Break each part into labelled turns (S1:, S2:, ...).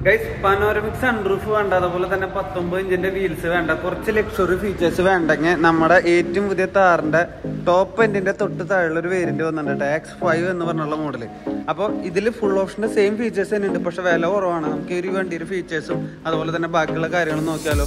S1: Guys panoramic sunroof വേണ്ട അതുപോലെ തന്നെ പത്തൊമ്പത് ഇഞ്ചിന്റെ വീൽസ് വേണ്ട കുറച്ച് ലക്ഷറി ഫീച്ചേഴ്സ് വേണ്ടെങ്കിൽ നമ്മുടെ ഏറ്റവും പുതിയ താറിന്റെ ടോപ്പ് എൻഡിന്റെ തൊട്ട് താഴെയുള്ള ഒരു വേരിയന്റ് വന്നിട്ടുണ്ട് എക്സ് ഫൈവ് എന്ന് പറഞ്ഞുള്ള മോഡൽ അപ്പോൾ ഇതിൽ ഫുൾ ഓപ്ഷന്റെ സെയിം ഫീച്ചേഴ്സ് തന്നെ ഉണ്ട് പക്ഷെ വില കുറവാണ് നമുക്ക് ഈ ഒരു വണ്ടിയുടെ ഫീച്ചേഴ്സും അതുപോലെ തന്നെ ബാക്കിയുള്ള കാര്യങ്ങളും നോക്കിയാലോ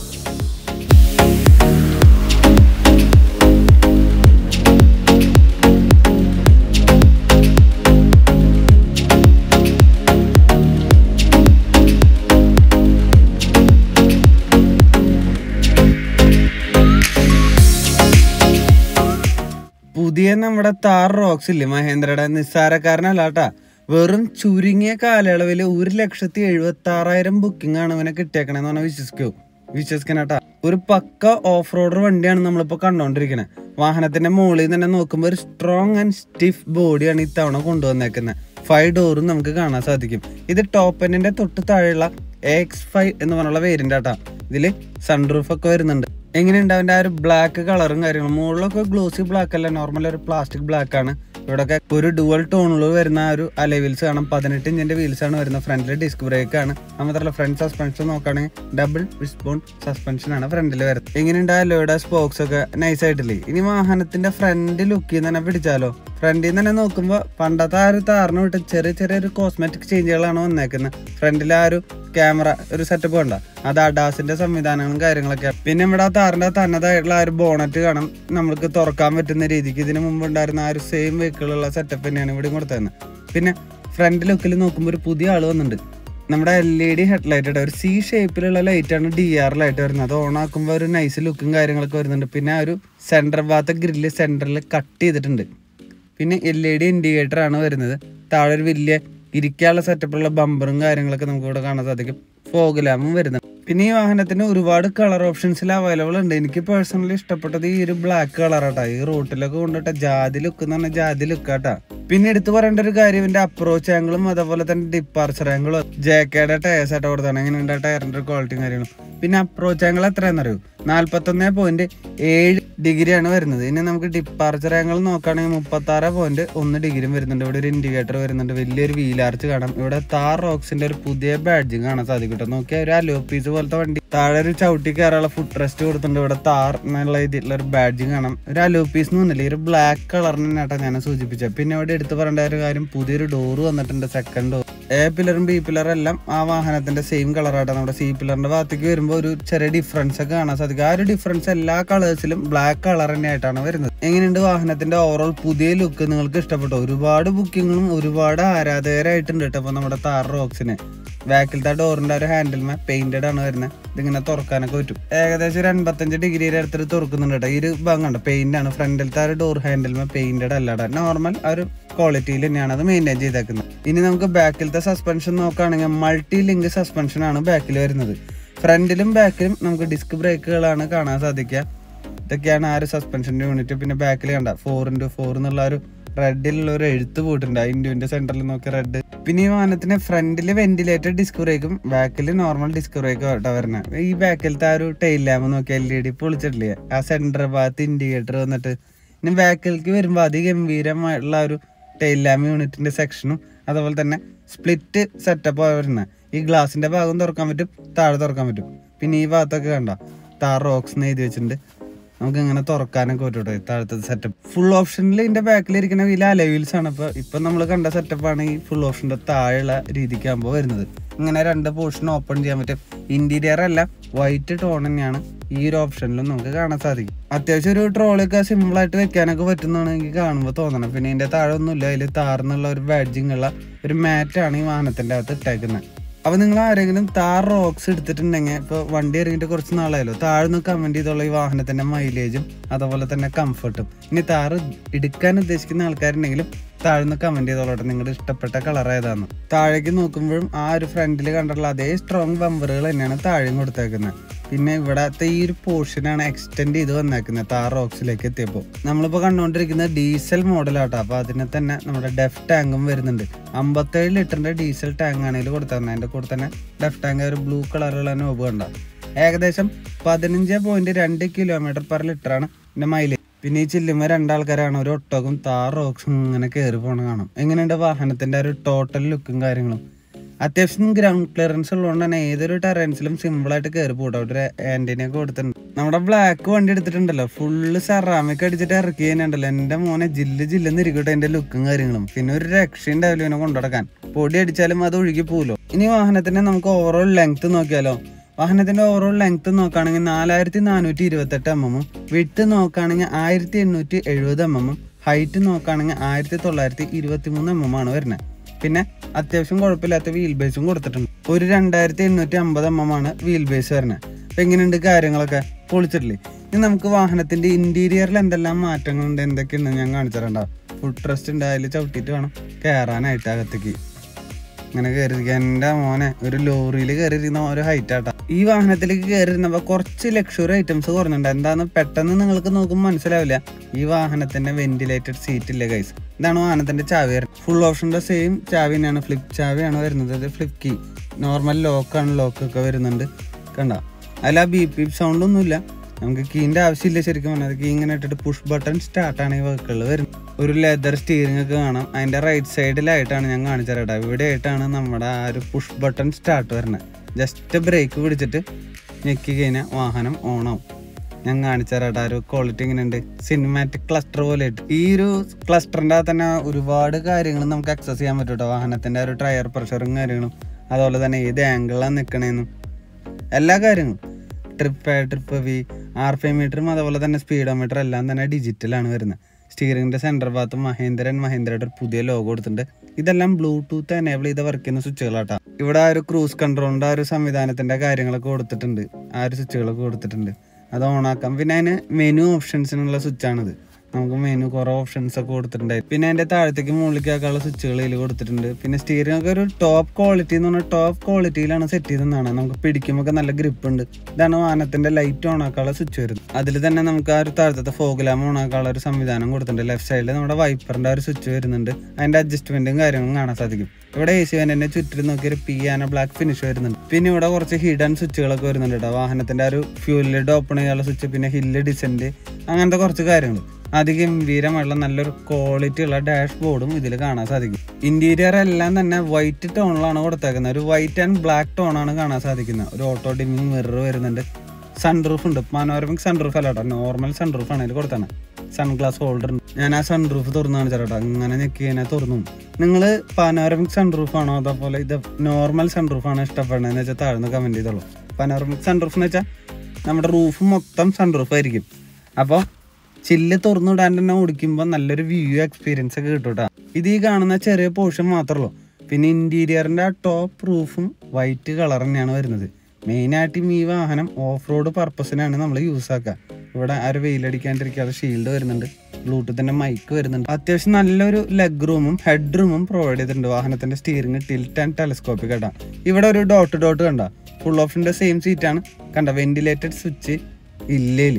S1: പുതിയ നമ്മുടെ താർ റോക്സ് ഇല്ലേ മഹേന്ദ്രയുടെ നിസ്സാരക്കാരനല്ല കേട്ടാ വെറും ചുരുങ്ങിയ കാലയളവിൽ ഒരു ലക്ഷത്തി എഴുപത്തി ആറായിരം ബുക്കിംഗ് ആണ് ഇവനെ കിട്ടിയേക്കണേന്ന് പറഞ്ഞാൽ വിശ്വസിക്കൂ വിശ്വസിക്കണട്ടാ ഒരു പക്ക ഓഫ് റോഡർ വണ്ടിയാണ് നമ്മളിപ്പോ കണ്ടോണ്ടിരിക്കുന്നത് വാഹനത്തിന്റെ മുകളിൽ തന്നെ നോക്കുമ്പോൾ ഒരു സ്ട്രോങ് ആൻഡ് സ്റ്റിഫ് ബോഡിയാണ് ഇത്തവണ കൊണ്ടുവന്നേക്കുന്നത് ഫൈവ് ഡോറും നമുക്ക് കാണാൻ സാധിക്കും ഇത് ടോപ്പ് എൻഡിന്റെ തൊട്ട് താഴെയുള്ള എക്സ് ഫൈവ് എന്ന് പറഞ്ഞുള്ള വേരിയന്റ് ആട്ടാ ഇതില് സൺറൂഫ് ഒക്കെ വരുന്നുണ്ട് എങ്ങനെയുണ്ട് അവന്റെ ആ ഒരു ബ്ലാക്ക് കളറും കാര്യങ്ങളും മുകളിലൊക്കെ ഗ്ലോസി ബ്ലാക്ക് അല്ല നോർമൽ ഒരു പ്ലാസ്റ്റിക് ബ്ലാക്ക് ആണ് ഇവിടെയൊക്കെ ഒരു ഡുവൽ ടോണിൽ വരുന്ന ആ ഒരു അലേ വീൽസ് കാണാം പതിനെട്ട് ഇഞ്ചിന്റെ വീൽസ് ആണ് വരുന്നത് ഫ്രണ്ടിൽ ഡിസ്ക് ബ്രേക്ക് ആണ് അത് മാത്രമല്ല ഫ്രണ്ട് സസ്പെൻഷൻ നോക്കുകയാണെങ്കിൽ ഡബിൾ വിസ്പോൺ സസ്പെൻഷൻ ആണ് ഫ്രണ്ടിൽ വരുന്നത് എങ്ങനെയുണ്ട് ആ ലോയുടെ സ്പോക്സ് ഒക്കെ നൈസ് ആയിട്ടില്ലേ ഇനി വാഹനത്തിന്റെ ഫ്രണ്ട് ലുക്കിൽ തന്നെ പിടിച്ചാലോ ഫ്രണ്ടിൽ നിന്ന് തന്നെ നോക്കുമ്പോൾ പണ്ടത്തെ ആ ഒരു താറിന് വിട്ട് ചെറിയ ചെറിയ ഒരു കോസ്മെറ്റിക് ചേഞ്ചുകളാണ് വന്നേക്കുന്നത് ഫ്രണ്ടിൽ ആ ഒരു ക്യാമറ ഒരു സെറ്റപ്പ് കണ്ട അത് അഡാസിന്റെ സംവിധാനങ്ങളും കാര്യങ്ങളൊക്കെ പിന്നെ ഇവിടെ ആ താറിന്റെ തന്നതായിട്ടുള്ള ആ ഒരു ബോണറ്റ് കാണാം നമ്മൾക്ക് തുറക്കാൻ പറ്റുന്ന രീതിക്ക് ഇതിനു മുമ്പ് ഉണ്ടായിരുന്ന ആ ഒരു സെയിം വെഹിക്കിളുള്ള സെറ്റപ്പ് തന്നെയാണ് ഇവിടെ കൊടുത്തത് പിന്നെ ഫ്രണ്ട് ലുക്കിൽ നോക്കുമ്പോൾ ഒരു പുതിയ ആള് വന്നിട്ടുണ്ട് നമ്മുടെ എൽ ഇ ഡി ഹെഡ്ലൈറ്റ് ഒരു സി ഷേപ്പിലുള്ള ലൈറ്റാണ് ഡി ആറിലായിട്ട് വരുന്നത് അത് ഓൺ ആക്കുമ്പോൾ ഒരു നൈസ് ലുക്കും കാര്യങ്ങളൊക്കെ വരുന്നുണ്ട് പിന്നെ ആ ഒരു സെൻറ്റർ ഭാഗത്തെ ഗ്രില്ല് സെൻറ്ററിൽ കട്ട് ചെയ്തിട്ടുണ്ട് പിന്നെ എൽ ഇ ഡി ഇൻഡിക്കേറ്റർ ആണ് വരുന്നത് താഴെ ഒരു വലിയ ഇരിക്കാനുള്ള സെറ്റപ്പുള്ള ബമ്പറും കാര്യങ്ങളൊക്കെ നമുക്ക് ഇവിടെ കാണാൻ സാധിക്കും ഫോഗ് ലാമ്പും വരുന്നത് പിന്നെ ഈ വാഹനത്തിന് ഒരുപാട് കളർ ഓപ്ഷൻസിൽ അവൈലബിൾ ഉണ്ട് എനിക്ക് പേഴ്സണലി ഇഷ്ടപ്പെട്ടത് ഈ ഒരു ബ്ലാക്ക് കളറാട്ടാ ഈ റോട്ടിലൊക്കെ കൊണ്ടിട്ട ജാതി ലുക്ക് എന്ന് പറഞ്ഞാൽ ജാതി ലുക്കാട്ടാ പിന്നെ എടുത്തു പറയേണ്ട ഒരു കാര്യം ഇതിന്റെ അപ്രോച്ച് ആംഗിളും അതേപോലെ തന്നെ ഡിപ്പാർച്ചർ ആംഗിളും ജേക്കയുടെ ടയേഴ്സ് ആയിട്ട് കൊടുത്താണ് എങ്ങനെയുണ്ട് ആ ടയറിന്റെ ക്വാളിറ്റിയും കാര്യങ്ങളും പിന്നെ അപ്രോച്ച് ആംഗിൾ എത്രയാണെന്നറിയോ നാല്പത്തൊന്ന് പോയിന്റ് ഏഴ് ഡിഗ്രിയാണ് വരുന്നത് ഇനി നമുക്ക് ഡിപ്പാർച്ചർ ആംഗിൾ നോക്കുകയാണെങ്കിൽ മുപ്പത്തി ആറ് പോയിന്റ് ഒന്ന് ഡിഗ്രിയും വരുന്നുണ്ട് ഇവിടെ ഒരു ഇൻഡിക്കേറ്റർ വരുന്നുണ്ട് വലിയൊരു വീലാർച്ച് കാണാം ഇവിടെ താർ റോക്സിന്റെ ഒരു പുതിയ ബാഡ്ജിങ് കാണാൻ സാധിക്കും കേട്ടോ നോക്കിയാൽ ഒരു അലോ പീസ് പോലത്തെ വണ്ടി താഴെ ഒരു ചവിട്ടി കയറാനുള്ള ഫുഡ് റെസ്റ്റ് കൊടുത്തിട്ടുണ്ട് ഇവിടെ താർ എന്നുള്ള ഇതിലുള്ള ഒരു ബാഡ്ജിങ് കാണാം ഒരു അലോ പീസ് എന്ന് പറഞ്ഞില്ലേ ഒരു ബ്ലാക്ക് കളറിന് കേട്ടോ ഞാൻ സൂചിപ്പിച്ചത് പിന്നെ ഇവിടെ എടുത്തു പറയേണ്ട ഒരു കാര്യം പുതിയൊരു ഡോറ് വന്നിട്ടുണ്ട് സെക്കൻഡ് ഡോർ എ പില്ലറും ബി പില്ലറും എല്ലാം ആ വാഹനത്തിന്റെ സെയിം കളറാട്ടോ നമ്മുടെ സി പില്ലറിന്റെ ഭാഗത്തേക്ക് വരുമ്പോൾ ഒരു ചെറിയ ഡിഫറൻസ് ഒക്കെ കാണാൻ സാധിക്കും ആ ഒരു ഡിഫറൻസ് എല്ലാ കളേഴ്സിലും ബ്ലാക്ക് കളർ തന്നെയായിട്ടാണ് വരുന്നത് എങ്ങനെയുണ്ട് വാഹനത്തിന്റെ ഓവറോൾ പുതിയ ലുക്ക് നിങ്ങൾക്ക് ഇഷ്ടപ്പെട്ടു ഒരുപാട് ബുക്കിങ്ങും ഒരുപാട് ആരാധകരായിട്ടുണ്ട് കേട്ടോ അപ്പൊ നമ്മുടെ താർ റോക്സിന് ബാക്കിലത്തെ ഡോറിന്റെ ഒരു ഹാൻഡിൽമേ പെയിന്റഡ് ആണ് വരുന്നത് ഇതിങ്ങനെ തുറക്കാനൊക്കെ പറ്റും ഏകദേശം ഒരു അൻപത്തഞ്ച് ഡിഗ്രിയുടെ അടുത്തിട്ട് തുറക്കുന്നുണ്ട് കേട്ടോ ഈ ഒരു ഭാഗം കണ്ടോ പെയിന്റ് ആണ് ഫ്രണ്ടിലത്തെ ആ ഒരു ഡോർ ഹാൻഡിൽമേ പെയിന്റഡ് അല്ലാടാ നോർമൽ ആ ഒരു ക്വാളിറ്റിയിൽ തന്നെയാണ് അത് മെയിൻറ്റെയിൻ ചെയ്തേക്കുന്നത് ഇനി നമുക്ക് ബാക്കിലത്തെ സസ്പെൻഷൻ നോക്കുകയാണെങ്കിൽ മൾട്ടി ലിങ്ക് സസ്പെൻഷൻ ആണ് ബാക്കിൽ വരുന്നത് ഫ്രണ്ടിലും ബാക്കിലും നമുക്ക് ഡിസ്ക് ബ്രേക്കുകളാണ് കാണാൻ സാധിക്കുക ഇതൊക്കെയാണ് ആ ഒരു സസ്പെൻഷന്റെ യൂണിറ്റ് പിന്നെ ബാക്കിൽ കണ്ട ഫോർ ഇൻറ്റു ഫോർ എന്നുള്ള ഒരു റെഡിലുള്ള ഒരു എഴുത്ത് പോയിട്ടുണ്ട് ആ ഇൻഡുവിന്റെ സെന്ററിൽ നോക്കി റെഡ് പിന്നെ ഈ വാഹനത്തിന് ഫ്രണ്ടിൽ വെന്റിലേറ്റഡ് ഡിസ്ക് ബ്രേക്കും ബാക്കിൽ നോർമൽ ഡിസ്ക് ബ്രേക്കും ആട്ടോ വരുന്നത് ഈ ബാക്കിലത്തെ ആ ഒരു ടൈൽ ലാമ്പ് നോക്കി എൽ ഇ ഡി പൊളിച്ചിട്ടില്ലേ ആ സെന്റർ ഭാഗത്ത് ഇൻഡിക്കേറ്റർ വന്നിട്ട് ഇനി ബാക്കിലേക്ക് വരുമ്പോൾ അതിഗംഭീരമായിട്ടുള്ള ഒരു ടൈൽ ലാമ്പ് യൂണിറ്റിന്റെ സെക്ഷനും അതുപോലെ തന്നെ സ്പ്ലിറ്റ് സെറ്റപ്പ് വരുന്നത് ഈ ഗ്ലാസിന്റെ ഭാഗം തുറക്കാൻ പറ്റും താഴെ തുറക്കാൻ പറ്റും പിന്നെ ഈ ഭാഗത്തൊക്കെ കണ്ട താർ റോക്സ് എഴുതി വെച്ചിട്ടുണ്ട് നമുക്ക് ഇങ്ങനെ തുറക്കാനൊക്കെ പറ്റൂട്ടോ താഴത്തെ സെറ്റപ്പ് ഫുൾ ഓപ്ഷനിൽ ഇതിന്റെ ബാക്കിൽ ഇരിക്കുന്ന വലിയ അലവീൽസ് ആണ് ഇപ്പൊ ഇപ്പൊ നമ്മൾ കണ്ട സെറ്റപ്പാണ് ഈ ഫുൾ ഓപ്ഷന്റെ താഴെയുള്ള രീതിക്കാകുമ്പോൾ വരുന്നത് ഇങ്ങനെ രണ്ട് പോർഷൻ ഓപ്പൺ ചെയ്യാൻ പറ്റും ഇന്റീരിയർ അല്ല വൈറ്റ് ടോൺ തന്നെയാണ് ഈ ഒരു ഓപ്ഷനിലും നമുക്ക് കാണാൻ സാധിക്കും അത്യാവശ്യം ഒരു ട്രോളൊക്കെ സിമ്പിൾ ആയിട്ട് വെക്കാനൊക്കെ പറ്റുന്നതാണ് എനിക്ക് കാണുമ്പോൾ തോന്നണം പിന്നെ ഇതിന്റെ താഴെ ഒന്നുമില്ല അതിൽ താർന്നുള്ള ഒരു ബാഡ്ജിങ് ഉള്ള ഒരു മാറ്റാണ് ഈ വാഹനത്തിന്റെ അകത്ത് ഇട്ടേക്കുന്നത് അപ്പൊ നിങ്ങൾ ആരെങ്കിലും താർ റോക്സ് എടുത്തിട്ടുണ്ടെങ്കിൽ ഇപ്പൊ വണ്ടി ഇറങ്ങിയിട്ട് കുറച്ച് നാളായല്ലോ താഴെ നിന്ന് കമന്റ് ചെയ്തോളൂ ഈ വാഹനത്തിന്റെ മൈലേജും അതുപോലെ തന്നെ കംഫർട്ടും ഇനി താറ് എടുക്കാൻ ഉദ്ദേശിക്കുന്ന ആൾക്കാരുണ്ടെങ്കിലും താഴ്ന്ന് കമന്റ് ചെയ്തോളട്ടെ നിങ്ങളുടെ ഇഷ്ടപ്പെട്ട കളർ ഏതാന്ന് താഴേക്ക് നോക്കുമ്പോഴും ആ ഒരു ഫ്രണ്ടിൽ കണ്ടിട്ടുള്ള അതേ സ്ട്രോങ് ബമ്പറുകൾ തന്നെയാണ് താഴെയും കൊടുത്തേക്കുന്നത് പിന്നെ ഇവിടത്തെ ഈ ഒരു പോർഷനാണ് എക്സ്റ്റെൻഡ് ചെയ്ത് വന്നേക്കുന്നത് താർ റോക്സിലേക്ക് എത്തിയപ്പോൾ നമ്മളിപ്പോൾ കണ്ടുകൊണ്ടിരിക്കുന്നത് ഡീസൽ മോഡലാട്ടോ അപ്പോൾ അതിന് തന്നെ നമ്മുടെ ഡെഫ് ടാങ്കും വരുന്നുണ്ട് അമ്പത്തേഴ് ലിറ്ററിന്റെ ഡീസൽ ടാങ്ക് ആണ് ഇതിൽ കൊടുത്തത് അതിന്റെ കൂടെ തന്നെ ഡെഫ് ടാങ്ക് ഒരു ബ്ലൂ കളറുള്ള നോബ് കണ്ട ഏകദേശം പതിനഞ്ച് പോയിന്റ് രണ്ട് കിലോമീറ്റർ പെർ ലിറ്റർ ആണ് ഇതിന്റെ മൈലേജ് പിന്നെ ഈ ചില്ലുമ്മ രണ്ടാൾക്കാരാണ് ഒരു ഒട്ടകം താർ റോക്സും ഇങ്ങനെ കയറി പോണ കാണാം എങ്ങനെയുണ്ട് വാഹനത്തിന്റെ ആ ഒരു ടോട്ടൽ ലുക്കും കാര്യങ്ങളും അത്യാവശ്യം ഗ്രൗണ്ട് ക്ലിയറൻസ് ഉള്ളതുകൊണ്ട് തന്നെ ഏതൊരു ടെറൻസിലും സിമ്പിൾ ആയിട്ട് കയറി പോട്ടോ ഒരു ആന്റിനെ ഒക്കെ കൊടുത്തിട്ടുണ്ട് നമ്മുടെ ബ്ലാക്ക് വണ്ടി എടുത്തിട്ടുണ്ടല്ലോ ഫുള്ള് സെറാമിക് അടിച്ചിട്ട് ഇറക്കി കഴിഞ്ഞുണ്ടല്ലോ എന്റെ മോനെ ജില്ല് ജില്ലെന്ന് ഇരിക്കട്ടെ എന്റെ ലുക്കും കാര്യങ്ങളും പിന്നെ ഒരു രക്ഷയുണ്ടാവില്ല ഇവനെ കൊണ്ടുനടക്കാൻ പൊടി അടിച്ചാലും അത് ഒഴുകി പോലോ ഇനി വാഹനത്തിന്റെ നമുക്ക് ഓവറോൾ ലെങ്ത് നോക്കിയാലോ വാഹനത്തിന്റെ ഓവറോൾ ലെങ്ത് നോക്കുകയാണെങ്കിൽ നാലായിരത്തി നാനൂറ്റി ഇരുപത്തെട്ട് എം എമ്മും വിട്ട് നോക്കുകയാണെങ്കിൽ ആയിരത്തി എണ്ണൂറ്റി എഴുപത് എം എമ്മും ഹൈറ്റ് നോക്കുകയാണെങ്കിൽ ആയിരത്തി തൊള്ളായിരത്തി ഇരുപത്തി മൂന്ന് എം എം ആണ് വരുന്നത് പിന്നെ അത്യാവശ്യം കുഴപ്പമില്ലാത്ത വീൽ ബേസും കൊടുത്തിട്ടുണ്ട് ഒരു രണ്ടായിരത്തി എണ്ണൂറ്റി അമ്പത് എം എം ആണ് വീൽ ബേസ് വരുന്നത് അപ്പൊ എങ്ങനെയുണ്ട് കാര്യങ്ങളൊക്കെ പൊളിച്ചിട്ടില്ലേ ഇനി നമുക്ക് വാഹനത്തിന്റെ ഇന്റീരിയറിൽ എന്തെല്ലാം മാറ്റങ്ങളുണ്ട് എന്തൊക്കെയുണ്ട് ഞാൻ കാണിച്ചു തരണ്ടാവും ഫുഡ് ട്രസ്റ്റ് ഉണ്ട് അതിൽ ചവിട്ടിയിട്ട് വേണം കയറാനായിട്ട് അകത്തേക്ക് ഇങ്ങനെ കയറിയിരിക്കുക എൻ്റെ മോനെ ഒരു ലോറിയിൽ കയറിയിരുന്ന ഒരു ഹൈറ്റ് ആട്ടാ ഈ വാഹനത്തിലേക്ക് കയറിയിരുന്നപ്പോൾ കുറച്ച് ലക്ഷറി ഐറ്റംസ് കുറഞ്ഞിട്ടുണ്ട് എന്താന്ന് പെട്ടെന്ന് നിങ്ങൾക്ക് നോക്കുമ്പോൾ മനസ്സിലാവില്ല ഈ വാഹനത്തിന്റെ വെന്റിലേറ്റഡ് സീറ്റ് ഇല്ലേ ഗൈസ് ഇതാണ് വാഹനത്തിന്റെ ചാവി വരുന്നത് ഫുൾ ഓപ്ഷന്റെ സെയിം ചാവി തന്നെയാണ് ഫ്ലിപ്പ് ചാവിയാണ് വരുന്നത് ഇത് ഫ്ലിപ്പ് കീ നോർമൽ ലോക്കാണ് ലോക്ക് ഒക്കെ വരുന്നുണ്ട് കണ്ട അതിൽ ആ ബി പി സൗണ്ട് ഒന്നുമില്ല നമുക്ക് കീന്റെ ആവശ്യമില്ല ശരിക്കും പറഞ്ഞാൽ കീ ഇങ്ങനെ ഇട്ടിട്ട് പുഷ് ബട്ടൺ സ്റ്റാർട്ടാണ് ഈ വെഹിക്കിളിൽ വരുന്നത് ഒരു ലെതർ സ്റ്റിയറിംഗ് ഒക്കെ കാണാം അതിന്റെ റൈറ്റ് സൈഡിലായിട്ടാണ് ഞാൻ കാണിച്ചു തരട്ടെ ഇവിടെ ആയിട്ടാണ് നമ്മുടെ ആ ഒരു പുഷ് ബട്ടൺ സ്റ്റാർട്ട് വരുന്നത് ജസ്റ്റ് ബ്രേക്ക് പിടിച്ചിട്ട് ഞെക്കി കഴിഞ്ഞാൽ വാഹനം ഓൺ ആവും ഞാൻ കാണിച്ചു തരാട്ടെ ആ ഒരു ക്വാളിറ്റി ഇങ്ങനെയുണ്ട് സിനിമാറ്റിക് ക്ലസ്റ്റർ പോലെ ഇട്ട് ഈ ഒരു ക്ലസ്റ്ററിൻ്റെ അകത്ത് തന്നെ ഒരുപാട് കാര്യങ്ങൾ നമുക്ക് അക്സസ് ചെയ്യാൻ പറ്റും കേട്ടോ വാഹനത്തിന്റെ ആ ഒരു ടയർ പ്രഷറും കാര്യങ്ങളും അതുപോലെ തന്നെ ഏത് ആംഗിളിലാണ് നിൽക്കണേന്നും എല്ലാ കാര്യങ്ങളും ട്രിപ്പ് ട്രിപ്പ് വി ആർ ഫൈ മീറ്ററും അതുപോലെ തന്നെ സ്പീഡോമീറ്റർ എല്ലാം തന്നെ ഡിജിറ്റലാണ് വരുന്നത് സ്റ്റിയറിംഗിന്റെ സെന്റർ ഭാഗത്ത് മഹേന്ദ്രൻ മഹേന്ദ്രയുടെ ഒരു പുതിയ ലോഗോ കൊടുത്തിട്ടുണ്ട് ഇതെല്ലാം ബ്ലൂടൂത്ത് എനേബിൾ ചെയ്ത് വർക്ക് ചെയ്യുന്ന സ്വിച്ചുകളാട്ടാ ഇവിടെ ആ ഒരു ക്രൂസ് കൺട്രോളിന്റെ ആ ഒരു സംവിധാനത്തിന്റെ കാര്യങ്ങളൊക്കെ കൊടുത്തിട്ടുണ്ട് ആ ഒരു സ്വിച്ചുകളൊക്കെ കൊടുത്തിട്ടുണ്ട് അത് ഓണാക്കാം പിന്നെ അതിന് മെനു ഓപ്ഷൻസിനുള്ള സ്വിച്ചാണിത് നമുക്ക് മെനു കുറെ ഓപ്ഷൻസ് ഒക്കെ കൊടുത്തിട്ടുണ്ട് പിന്നെ അതിന്റെ താഴത്തേക്ക് മുകളിലേക്ക് ആക്കാനുള്ള സ്വിച്ചുകൾ ഇതിൽ കൊടുത്തിട്ടുണ്ട് പിന്നെ സ്റ്റിയറിംഗ് ഒക്കെ ഒരു ടോപ്പ് ക്വാളിറ്റി എന്ന് പറഞ്ഞാൽ ടോപ്പ് ക്വാളിറ്റിയിലാണ് സെറ്റ് ചെയ്തതാണ് നമുക്ക് പിടിക്കുമ്പോൾ നല്ല ഗ്രിപ്പ് ഉണ്ട് ഇതാണ് വാഹനത്തിന്റെ ലൈറ്റ് ഓൺ ആക്കാനുള്ള സ്വിച്ച് വരുന്നത് അതിൽ തന്നെ നമുക്ക് ആ ഒരു താഴത്തെ ഫോഗ് ലാമ്പ് ഓൺ ആക്കാനുള്ള ഒരു സംവിധാനം കൊടുത്തിട്ടുണ്ട് ലെഫ്റ്റ് സൈഡിൽ നമ്മുടെ വൈപ്പറിന്റെ ആ ഒരു സ്വിച്ച് വരുന്നുണ്ട് അതിന്റെ അഡ്ജസ്റ്റ്മെന്റും കാര്യങ്ങളും കാണാൻ സാധിക്കും ഇവിടെ എ സി വെന്റിന്റെ ചുറ്റിലും നോക്കി ഒരു പി ആന ബ്ലാക്ക് ഫിനിഷ് വരുന്നുണ്ട് പിന്നെ ഇവിടെ കുറച്ച് ഹിഡൻ സ്വിച്ചുകളൊക്കെ വരുന്നുണ്ട് കേട്ടോ വാഹനത്തിന്റെ ആ ഒരു ഫ്യൂൽ ലിഡ് ഓപ്പൺ ചെയ്യാനുള്ള സ്വിച്ച് പിന്നെ ഹില്ല് ഡിസെന്റ് അങ്ങനത്തെ കുറച്ച് കാര്യങ്ങൾ അതിഗംഭീരമായിട്ടുള്ള നല്ലൊരു ക്വാളിറ്റി ഉള്ള ഡാഷ് ബോർഡും ഇതിൽ കാണാൻ സാധിക്കും ഇന്റീരിയർ എല്ലാം തന്നെ വൈറ്റ് ടോണിലാണ് കൊടുത്തേക്കുന്നത് ഒരു വൈറ്റ് ആൻഡ് ബ്ലാക്ക് ടോൺ ആണ് കാണാൻ സാധിക്കുന്നത് ഒരു ഓട്ടോ ഡിമ്മിങ് മിറർ വരുന്നുണ്ട് സൺറൂഫ് ഉണ്ട് മനോരമിക് സൺറൂഫ് അല്ല കേട്ടോ നോർമൽ സൺറൂഫ് ആണ് ഇതിൽ കൊടുത്താണ് സൺഗ്ലാസ് ഹോൾഡർ ഉണ്ട് ഞാൻ ആ സൺറൂഫ് തുറന്നു കാണിച്ചു കേട്ടോ അങ്ങനെ ഞെക്കി കഴിഞ്ഞാൽ തുറന്നു നിങ്ങൾ പാനോറമിക് സൺറൂഫ് ആണോ അതേപോലെ ഇത് നോർമൽ സൺറൂഫ് ആണോ ഇഷ്ടപ്പെടുന്നതെന്ന് വെച്ചാൽ താഴ്ന്ന് കമന്റ് ചെയ്തോളൂ പാനോറമിക് സൺറൂഫ് എന്ന് വെച്ചാൽ നമ്മുടെ റൂഫ് മൊത്തം സൺറൂഫ് ആയിരിക്കും അപ്പോൾ ചില്ല് തുറന്നിടാൻ തന്നെ ഓടിക്കുമ്പോൾ നല്ലൊരു വ്യൂ എക്സ്പീരിയൻസ് ഒക്കെ കിട്ടും കേട്ടോ ഇത് ഈ കാണുന്ന ചെറിയ പോർഷൻ മാത്രമല്ലോ പിന്നെ ഇന്റീരിയറിന്റെ ആ ടോപ്പ് റൂഫും വൈറ്റ് കളർ തന്നെയാണ് വരുന്നത് മെയിനായിട്ടും ഈ വാഹനം ഓഫ് റോഡ് പർപ്പസിനാണ് നമ്മൾ യൂസ് ആക്കുക ഇവിടെ ആ ഒരു വെയിലടിക്കാണ്ടിരിക്കാതെ ഷീൽഡ് വരുന്നുണ്ട് ബ്ലൂടൂത്തിന്റെ മൈക്ക് വരുന്നുണ്ട് അത്യാവശ്യം നല്ലൊരു ലെഗ് റൂമും ഹെഡ് റൂമും പ്രൊവൈഡ് ചെയ്തിട്ടുണ്ട് വാഹനത്തിന്റെ സ്റ്റിയറിംഗ് ടിൽറ്റ് ആൻഡ് ടെലസ്കോപ്പിക് കേട്ടാ ഇവിടെ ഒരു ഡോട്ട് ഡോട്ട് കണ്ട ഫുൾ ഓപ്ഷന്റെ സെയിം സീറ്റാണ് കണ്ട വെന്റിലേറ്റഡ് സ്വിച്ച് ഇല്ലേല്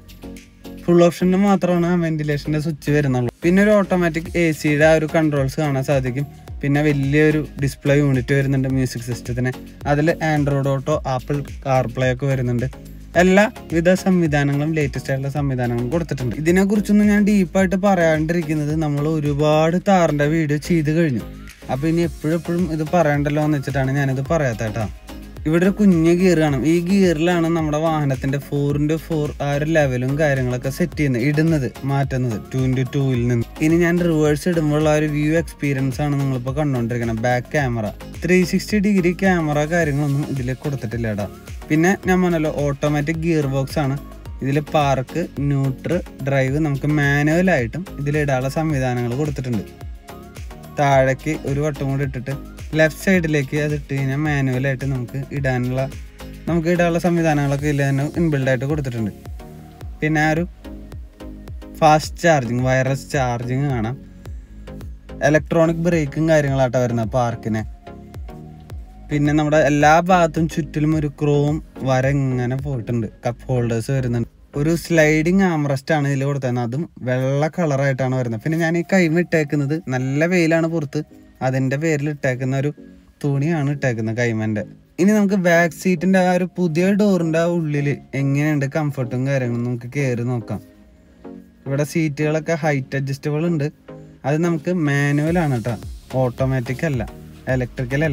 S1: ഫുൾ ഓപ്ഷന് മാത്രമാണ് ആ വെന്റിലേഷന്റെ സ്വിച്ച് വരുന്നുള്ളൂ പിന്നെ ഒരു ഓട്ടോമാറ്റിക് എ സിയുടെ ആ ഒരു കൺട്രോൾസ് കാണാൻ സാധിക്കും പിന്നെ വലിയൊരു ഡിസ്പ്ലേ യൂണിറ്റ് വരുന്നുണ്ട് മ്യൂസിക് സിസ്റ്റത്തിന് അതിൽ ആൻഡ്രോയിഡ് ഓട്ടോ ആപ്പിൾ കാർപ്ലേ ഒക്കെ വരുന്നുണ്ട് എല്ലാ വിധ സംവിധാനങ്ങളും ലേറ്റസ്റ്റ് ആയിട്ടുള്ള സംവിധാനങ്ങളും കൊടുത്തിട്ടുണ്ട് ഇതിനെക്കുറിച്ചൊന്നും ഞാൻ ഡീപ്പായിട്ട് പറയാണ്ടിരിക്കുന്നത് നമ്മൾ ഒരുപാട് താറിന്റെ വീഡിയോ ചെയ്ത് കഴിഞ്ഞു അപ്പൊ ഇനി എപ്പോഴും എപ്പോഴും ഇത് പറയണ്ടല്ലോ എന്ന് വെച്ചിട്ടാണ് ഞാനിത് പറയാത്തേട്ടാ ഇവിടെ ഒരു കുഞ്ഞ് ഗിയർ കാണും ഈ ഗിയറിലാണ് നമ്മുടെ വാഹനത്തിന്റെ ഫോർ ഇൻറ്റു ഫോർ ആ ഒരു ലെവലും കാര്യങ്ങളൊക്കെ സെറ്റ് ചെയ്യുന്നത് ഇടുന്നത് മാറ്റുന്നത് ടു ഇൻറ്റു ടൂവിൽ നിന്ന് ഇനി ഞാൻ റിവേഴ്സ് ഇടുമ്പോൾ ആ ഒരു വ്യൂ എക്സ്പീരിയൻസ് ആണ് നിങ്ങളിപ്പോൾ കണ്ടുകൊണ്ടിരിക്കുന്നത് back camera three sixty degree camera കാര്യങ്ങളൊന്നും ഇതിൽ കൊടുത്തിട്ടില്ല കേട്ടോ പിന്നെ ഞാൻ പറഞ്ഞല്ലോ ഓട്ടോമാറ്റിക് ഗിയർ ബോക്സ് ആണ് ഇതിൽ പാർക്ക് ന്യൂട്രൽ ഡ്രൈവ് നമുക്ക് മാനുവലായിട്ടും ഇതിലിടാനുള്ള സംവിധാനങ്ങൾ കൊടുത്തിട്ടുണ്ട് താഴേക്ക് ഒരു വട്ടം കൂടി ഇട്ടിട്ട് ലെഫ്റ്റ് സൈഡിലേക്ക് അത് ഇട്ട് കഴിഞ്ഞാൽ മാനുവലായിട്ട് നമുക്ക് ഇടാനുള്ള നമുക്ക് ഇടാനുള്ള സംവിധാനങ്ങളൊക്കെ ഇതിൽ തന്നെ ഇൻബിൽഡ് ആയിട്ട് കൊടുത്തിട്ടുണ്ട് പിന്നെ ആ ഒരു ഫാസ്റ്റ് ചാർജിങ് വയർലെസ് ചാർജിങ് കാണാം ഇലക്ട്രോണിക് ബ്രേക്കും കാര്യങ്ങളാട്ടോ വരുന്നത് പാർക്കിനെ പിന്നെ നമ്മുടെ എല്ലാ ഭാഗത്തും ചുറ്റിലും ഒരു ക്രോം വര ഇങ്ങനെ പോയിട്ടുണ്ട് കപ്പ് ഹോൾഡേഴ്സ് വരുന്നുണ്ട് ഒരു സ്ലൈഡിങ് ആംറസ്റ്റ് ആണ് ഇതിൽ കൊടുത്തത് അതും വെള്ള കളറായിട്ടാണ് വരുന്നത് പിന്നെ ഞാൻ ഈ കൈമ ഇട്ടേക്കുന്നത് നല്ല വെയിലാണ് പുറത്ത് അതിന്റെ പേരിൽ ഇട്ടേക്കുന്ന ഒരു തുണിയാണ് ഇട്ടേക്കുന്നത് കൈമന്റെ ഇനി നമുക്ക് ബാക്ക് സീറ്റിന്റെ ആ ഒരു പുതിയ ഡോറിന്റെ ആ ഉള്ളില് എങ്ങനെയുണ്ട് കംഫർട്ടും കാര്യങ്ങളും നമുക്ക് കയറി നോക്കാം ഇവിടെ സീറ്റുകളൊക്കെ ഹൈറ്റ് അഡ്ജസ്റ്റബിൾ ഉണ്ട് അത് നമുക്ക് മാനുവൽ ആണ് കേട്ടോ ഓട്ടോമാറ്റിക് അല്ല ഇലക്ട്രിക്കൽ അല്ല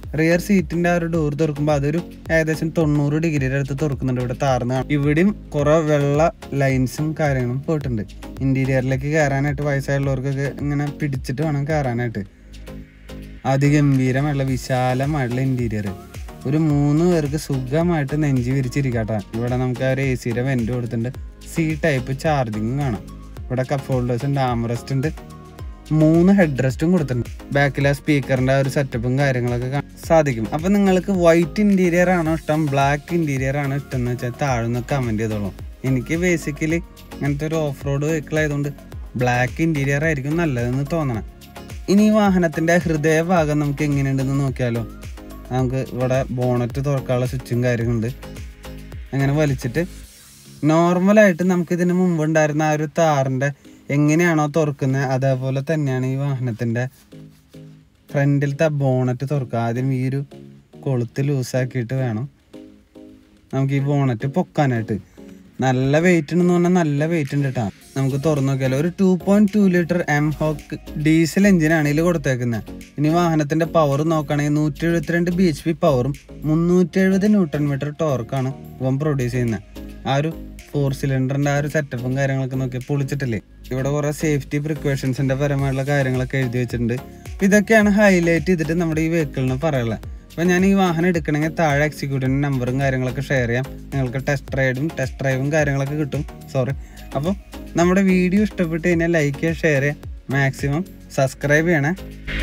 S1: റിയർ സീറ്റിന്റെ ആ ഒരു ഡോർ തുറക്കുമ്പോൾ അതൊരു ഏകദേശം തൊണ്ണൂറ് ഡിഗ്രിയുടെ അടുത്ത് തുറക്കുന്നുണ്ട് ഇവിടെ താർന്ന് കാണാം. ഇവിടെയും കുറെ വെള്ള ലൈൻസും കാര്യങ്ങളും പോയിട്ടുണ്ട് ഇന്റീരിയറിലേക്ക് കയറാനായിട്ട് വയസ്സായുള്ളവർക്കൊക്കെ ഇങ്ങനെ പിടിച്ചിട്ട് വേണം കയറാനായിട്ട് അതിഗംഭീരമായിട്ടുള്ള വിശാലമായിട്ടുള്ള ഇന്റീരിയർ ഒരു മൂന്ന് പേർക്ക് സുഖമായിട്ട് നെഞ്ചി വിരിച്ചിരിക്കട്ടെ ഇവിടെ നമുക്ക് ആ ഒരു എ സിയുടെ വെന്റ് കൊടുത്തിട്ടുണ്ട് സി ടൈപ്പ് ചാർജിങ്ങും കാണാം ഇവിടെ കപ്പ് ഹോൾഡേഴ്സ് ഉണ്ട് ആംറസ്റ്റ് ഉണ്ട് മൂന്ന് ഹെഡ് റെസ്റ്റും കൊടുത്തിട്ടുണ്ട് ബാക്കിലെ സ്പീക്കറിന്റെ ആ ഒരു സെറ്റപ്പും കാര്യങ്ങളൊക്കെ കാണാൻ സാധിക്കും അപ്പൊ നിങ്ങൾക്ക് വൈറ്റ് ഇന്റീരിയർ ആണോ ഇഷ്ടം ബ്ലാക്ക് ഇന്റീരിയർ ആണോ ഇഷ്ടം എന്ന് വെച്ചാൽ താഴ്ന്ന് കമന്റ് ചെയ്തോളൂ എനിക്ക് ബേസിക്കലി ഇങ്ങനത്തെ ഒരു ഓഫ് റോഡ് വെഹിക്കിൾ ആയതുകൊണ്ട് ബ്ലാക്ക് ഇന്റീരിയർ ആയിരിക്കും നല്ലതെന്ന് തോന്നണം ഇനി ഈ വാഹനത്തിന്റെ ഹൃദയഭാഗം നമുക്ക് എങ്ങനെയുണ്ടെന്ന് നോക്കിയാലോ നമുക്ക് ഇവിടെ ബോണറ്റ് തുറക്കാനുള്ള സ്വിച്ചും കാര്യങ്ങളുണ്ട് അങ്ങനെ വലിച്ചിട്ട് നോർമലായിട്ട് നമുക്ക് ഇതിന് മുമ്പ് ഉണ്ടായിരുന്ന ആ ഒരു താറിന്റെ എങ്ങനെയാണോ തുറക്കുന്നത് അതേപോലെ തന്നെയാണ് ഈ വാഹനത്തിന്റെ ഫ്രണ്ടിലത്തെ ബോണറ്റ് തുറക്കുക ആദ്യം ഈ ഒരു കൊളുത്ത് ലൂസാക്കിയിട്ട് വേണം നമുക്ക് ഈ ബോണറ്റ് പൊക്കാനായിട്ട് നല്ല വെയിറ്റ് ഉണ്ടെന്ന് പറഞ്ഞാൽ നല്ല വെയിറ്റ് ഉണ്ട് കേട്ടോ നമുക്ക് തുറന്നു നോക്കിയാലോ ഒരു two point two litre M hawk diesel എഞ്ചിനാണ് ഇതിൽ കൊടുത്തേക്കുന്നത് ഇനി വാഹനത്തിന്റെ പവർ നോക്കുകയാണെങ്കിൽ നൂറ്റി എഴുപത്തിരണ്ട് ബി എച്ച് പി പവറും മുന്നൂറ്റി എഴുപത് ന്യൂട്ടൺ മീറ്റർ ടോർക്കാണ് ഇവൻ പ്രൊഡ്യൂസ് ചെയ്യുന്നത് ആ ഒരു ഫോർ സിലിണ്ടറിന്റെ ആ ഒരു സെറ്റപ്പും കാര്യങ്ങളൊക്കെ നോക്കി പൊളിച്ചിട്ടില്ലേ ഇവിടെ കുറെ സേഫ്റ്റി പ്രിക്കോഷൻസിന്റെ പരമായിട്ടുള്ള കാര്യങ്ങളൊക്കെ എഴുതി വെച്ചിട്ടുണ്ട് ഇതൊക്കെയാണ് ഹൈലൈറ്റ് ചെയ്തിട്ട് നമ്മുടെ ഈ വെഹിക്കിളിന് പറയാനുള്ളത് അപ്പൊ ഞാൻ ഈ വാഹനം എടുക്കണമെങ്കിൽ താഴെ എക്സിക്യൂട്ടീവിന്റെ നമ്പറും കാര്യങ്ങളൊക്കെ ഷെയർ ചെയ്യാം നിങ്ങൾക്ക് ടെസ്റ്റ് റൈഡും ടെസ്റ്റ് ഡ്രൈവും കാര്യങ്ങളൊക്കെ കിട്ടും സോറി അപ്പോൾ നമ്മുടെ വീഡിയോ ഇഷ്ടപ്പെട്ട് കഴിഞ്ഞാൽ ലൈക്ക് ചെയ്യുക ഷെയർ ചെയ്യുക മാക്സിമം സബ്സ്ക്രൈബ് ചെയ്യണേ